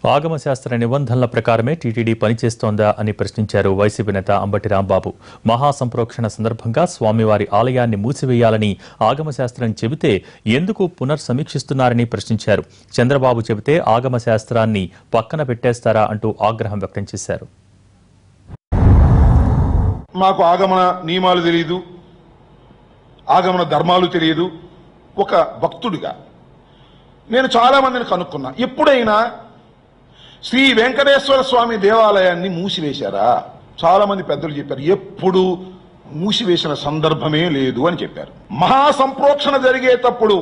ఆగమశాస్త్ర నిబంధనల ప్రకారమే టీటీడీ పనిచేస్తోందా అని ప్రశ్నించారు వైసీపీ నేత అంబటి రాంబాబు మహాసంప్రోక్షణ సందర్భంగా స్వామివారి ఆలయాన్ని మూసివేయాలని ఆగమశాస్త్రం చెబితే ఎందుకు పునర్సమీక్షిస్తున్నారని ప్రశ్నించారు చంద్రబాబు చెబితే ఆగమశాస్త్రాన్ని పక్కన పెట్టేస్తారా అంటూ ఆగ్రహం వ్యక్తం చేశారు మాకు ఆగమన నియమాలు తెలియదు ఆగమన ధర్మాలు తెలియదు ఒక భక్తుడిగా నేను చాలా మందిని కనుక్కున్నా ఎప్పుడైనా శ్రీ వెంకటేశ్వర స్వామి దేవాలయాన్ని మూసివేశారా చాలా మంది పెద్దలు చెప్పారు ఎప్పుడు మూసివేసిన సందర్భమే లేదు అని చెప్పారు మహాసంప్రోక్షణ జరిగేటప్పుడు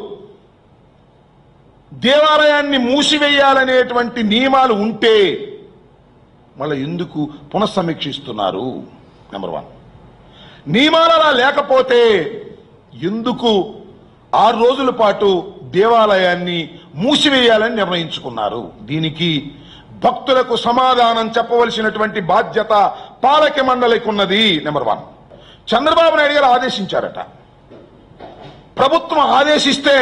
దేవాలయాన్ని మూసివేయాలనేటువంటి నియమాలు ఉంటే మళ్ళీ ఎందుకు పునఃసమీక్షిస్తున్నారు నెంబర్ వన్ నియమాలు అలా లేకపోతే ఎందుకు ఆరు రోజుల పాటు దేవాలయాన్ని మూసివేయాలని నిర్ణయించుకున్నారు దీనికి భక్తులకు సమాధానం చెప్పవలసినటువంటి బాధ్యత పాలక మండలికి ఉన్నది నెంబర్ వన్ చంద్రబాబు నాయుడు గారు ఆదేశించారట ప్రభుత్వం ఆదేశిస్తే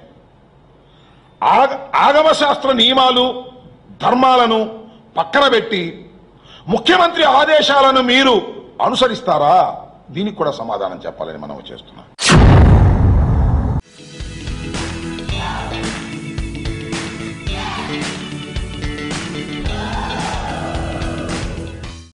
ఆగ ఆగమశాస్త్ర నియమాలు ధర్మాలను పక్కన పెట్టి ముఖ్యమంత్రి ఆదేశాలను మీరు అనుసరిస్తారా దీనికి కూడా సమాధానం చెప్పాలని మనం చేస్తున్నాం